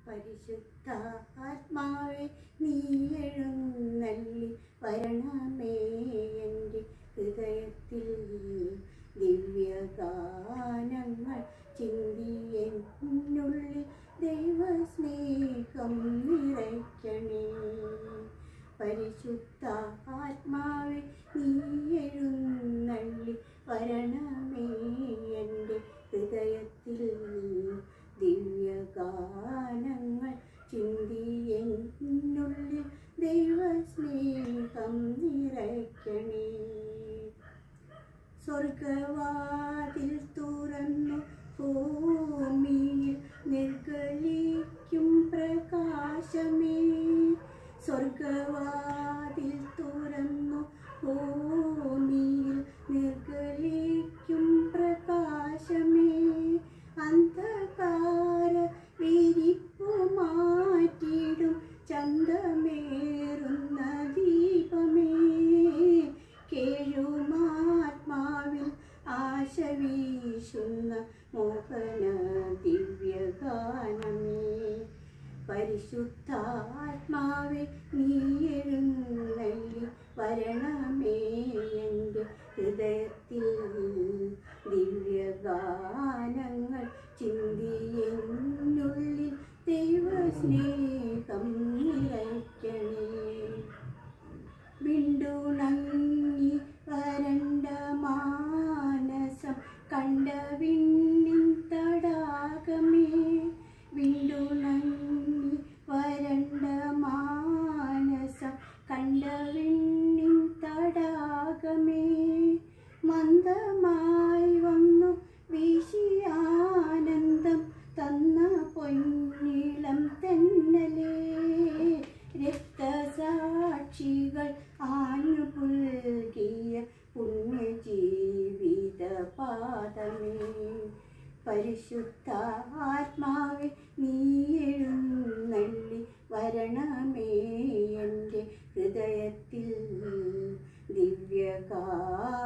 പരിശുദ്ധ ആത്മാവെ നീ എഴുന്നള്ളി വരണമേ എൻ്റെ ഹൃദയത്തിൽ ദിവ്യഗാനങ്ങൾ ചിന്തിയെന്നുള്ളിൽ ദൈവസ്നേഹം നിറയ്ക്കണേ പരിശുദ്ധ ആത്മാവെ നീ എഴുന്നള്ളി വരണമേ എൻ്റെ ഹൃദയത്തിൽ ദിവ്യഗാനങ്ങൾ ചിന്തിയെന്നുള്ളിൽ ദൈവസ്നേഹം നിറയ്ക്കണേ സ്വർഗവാതിൽ തുറന്നു ഭൂമിയിൽ നിർഗളിക്കും പ്രകാശമേ സ്വർഗവാതിൽ തുറന്നു ഭൂമിയിൽ നിർഗളിക്കും പ്രകാശമേ അന്ധകാര വിരിപ്പു മാറ്റിടും ചന്തമേറുന്ന ദീപമേ കേഴുമാത്മാവിൽ ആശ വീശുന്ന മോഹന ദിവ്യഗാനമേ പരിശുദ്ധാത്മാവെ നീ എഴുന്നള്ളി വരണമേ എൻ്റെ ഹൃദയത്തിൽ ദിവ്യഗാനങ്ങൾ ചിന്തിയെന്നുള്ളിൽ ദൈവസ്നേഹം നിറയ്ക്കണേ വിണ്ടുണങ്ങി വരണ്ട മാനസം കണ്ട വിണ്ണിൻ തടാകമേ വിണ്ടുണങ്ങി വരണ്ട മാനസം കണ്ട വിണ്ണിൻ തടാകമേ മന്ദമായി വന്നു വീശിയാനന്ദം തന്ന പൊന്നിളം തെന്നലേ രക്തസാക്ഷികൾ ആഞ്ഞു പുൽകിയ പുണ്യജീവിത പാദമേ പരിശുദ്ധ ആത്മാവെ നീ എഴുന്നള്ളി വരണമേ എൻ്റെ ഹൃദയത്തിൽ ദിവ്യകാ